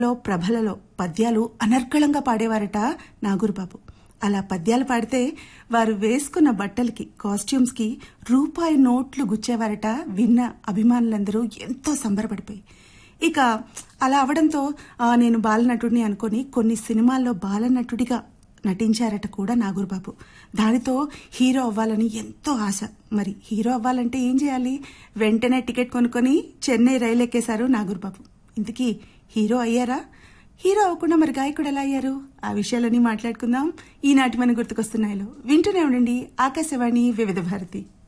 లో ప్రభలలో పద్యాలు అనర్గళంగా పాడేవారట నాగూరుబాబు అలా పద్యాలు పాడితే వారు వేసుకున్న బట్టలకి కాస్ట్యూమ్స్ కి రూపాయి నోట్లు గుచ్చేవారట విన్న అభిమానులందరూ ఎంతో సంబరపడిపోయి ఇక అలా అవడంతో ఆ, నేను బాలనటుడిని అనుకొని కొన్ని సినిమాల్లో బాలనటుడిగా నటించారట కూడా నాగూరుబాబు దానితో హీరో అవ్వాలని ఎంతో ఆశ మరి హీరో అవ్వాలంటే ఏం చేయాలి వెంటనే టికెట్ కొనుక్కొని చెన్నై రైలు ఎక్కేశారు నాగూరుబాబు ఇంతకీ హీరో అయ్యారా హీరో అవ్వకుండా మరి గాయకుడు ఎలా అయ్యారు ఆ విషయాలన్నీ మాట్లాడుకుందాం ఈనాటి మన గుర్తుకొస్తున్నాయిలో వింటూనే ఉండండి ఆకాశవాణి వివిధ భారతి